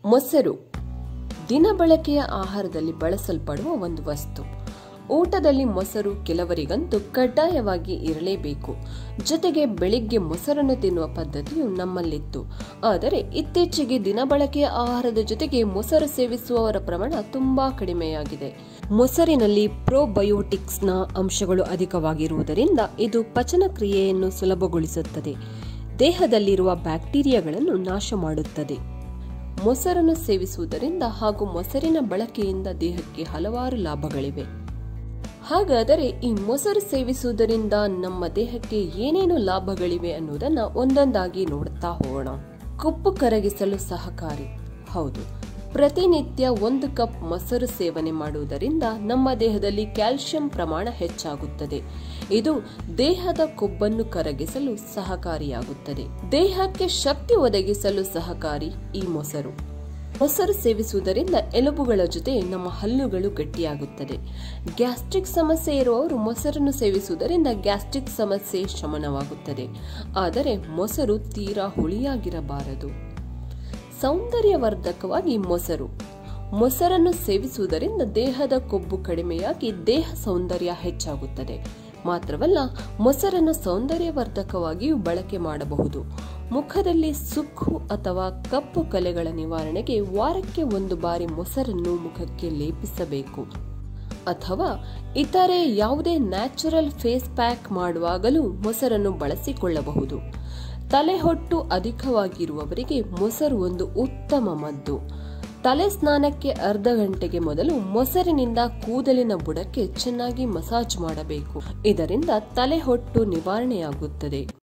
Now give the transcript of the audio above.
ಮೊಸರು ದಿನಬಳಕೆಯ ಆಹಾರದಲ್ಲಿ ಬಳಸಲ್ಪಡುವ ಒಂದು ವಸ್ತು ಊಟದಲ್ಲಿ ಮೊಸರು ಕೆಲವರಿಗಂತೂ ಕಡ್ಡಾಯವಾಗಿ ಇರಲೇಬೇಕು ಜೊತೆಗೆ ಬೆಳಿಗ್ಗೆ ಮೊಸರನ್ನು ತಿನ್ನುವ ಪದ್ಧತಿಯು ನಮ್ಮಲ್ಲಿತ್ತು ಆದರೆ ಇತ್ತೀಚೆಗೆ ದಿನಬಳಕೆಯ ಆಹಾರದ ಜೊತೆಗೆ ಮೊಸರು ಸೇವಿಸುವವರ ಪ್ರಮಾಣ ತುಂಬಾ ಕಡಿಮೆಯಾಗಿದೆ ಮೊಸರಿನಲ್ಲಿ ಪ್ರೋಬಯೋಟಿಕ್ಸ್ನ ಅಂಶಗಳು ಅಧಿಕವಾಗಿರುವುದರಿಂದ ಇದು ಪಚನ ಕ್ರಿಯೆಯನ್ನು ಸುಲಭಗೊಳಿಸುತ್ತದೆ ದೇಹದಲ್ಲಿರುವ ಬ್ಯಾಕ್ಟೀರಿಯಾಗಳನ್ನು ನಾಶ ಮಾಡುತ್ತದೆ ಮೊಸರನ್ನು ಸೇವಿಸುವುದರಿಂದ ಹಾಗೂ ಮೊಸರಿನ ಬಳಕೆಯಿಂದ ದೇಹಕ್ಕೆ ಹಲವಾರು ಲಾಭಗಳಿವೆ ಹಾಗಾದರೆ ಈ ಮೊಸರು ಸೇವಿಸುವುದರಿಂದ ನಮ್ಮ ದೇಹಕ್ಕೆ ಏನೇನು ಲಾಭಗಳಿವೆ ಅನ್ನುವುದನ್ನ ಒಂದೊಂದಾಗಿ ನೋಡುತ್ತಾ ಹೋಗೋಣ ಕೊಬ್ಬು ಕರಗಿಸಲು ಸಹಕಾರಿ ಹೌದು ಪ್ರತಿನಿತ್ಯ ಒಂದು ಕಪ್ ಮೊಸರು ಸೇವನೆ ಮಾಡುವುದರಿಂದ ನಮ್ಮ ದೇಹದಲ್ಲಿ ಕ್ಯಾಲ್ಸಿಯಂ ಪ್ರಮಾಣ ಹೆಚ್ಚಾಗುತ್ತದೆ ಇದು ದೇಹದ ಕೊಬ್ಬನ್ನು ಕರಗಿಸಲು ಸಹಕಾರಿಯಾಗುತ್ತದೆ ದೇಹಕ್ಕೆ ಶಕ್ತಿ ಒದಗಿಸಲು ಸಹಕಾರಿ ಈ ಮೊಸರು ಮೊಸರು ಸೇವಿಸುವುದರಿಂದ ಎಲುಬುಗಳ ಜೊತೆ ನಮ್ಮ ಹಲ್ಲುಗಳು ಗಟ್ಟಿಯಾಗುತ್ತದೆ ಗ್ಯಾಸ್ಟ್ರಿಕ್ ಸಮಸ್ಯೆ ಇರುವವರು ಮೊಸರನ್ನು ಸೇವಿಸುವುದರಿಂದ ಗ್ಯಾಸ್ಟ್ರಿಕ್ ಸಮಸ್ಯೆ ಶಮನವಾಗುತ್ತದೆ ಆದರೆ ಮೊಸರು ತೀರಾ ಹುಳಿಯಾಗಿರಬಾರದು ಸೌಂದರ್ಯವರ್ಧಕವಾಗಿ ಮೊಸರು ಮೊಸರನ್ನು ಸೇವಿಸುವುದರಿಂದ ದೇಹದ ಕೊಬ್ಬು ಕಡಿಮೆಯಾಗಿ ದೇಹ ಸೌಂದರ್ಯ ಹೆಚ್ಚಾಗುತ್ತದೆ ಮಾತ್ರವಲ್ಲ ಮೊಸರನ್ನು ಸೌಂದರ್ಯವರ್ಧಕವಾಗಿಯೂ ಬಳಕೆ ಮಾಡಬಹುದು ಮುಖದಲ್ಲಿ ಸುಕ್ಕು ಅಥವಾ ಕಪ್ಪು ಕಲೆಗಳ ನಿವಾರಣೆಗೆ ವಾರಕ್ಕೆ ಒಂದು ಬಾರಿ ಮೊಸರನ್ನು ಮುಖಕ್ಕೆ ಲೇಪಿಸಬೇಕು ಅಥವಾ ಇತರೆ ಯಾವುದೇ ನ್ಯಾಚುರಲ್ ಫೇಸ್ ಪ್ಯಾಕ್ ಮಾಡುವಾಗಲೂ ಮೊಸರನ್ನು ಬಳಸಿಕೊಳ್ಳಬಹುದು ತಲೆಹೊಟ್ಟು ಅಧಿಕವಾಗಿರುವವರಿಗೆ ಮೊಸರು ಒಂದು ಉತ್ತಮ ಮದ್ದು ತಲೆ ಸ್ನಾನಕ್ಕೆ ಅರ್ಧ ಗಂಟೆಗೆ ಮೊದಲು ಮೊಸರಿನಿಂದ ಕೂದಲಿನ ಬುಡಕ್ಕೆ ಚೆನ್ನಾಗಿ ಮಸಾಜ್ ಮಾಡಬೇಕು ಇದರಿಂದ ತಲೆಹೊಟ್ಟು ನಿವಾರಣೆಯಾಗುತ್ತದೆ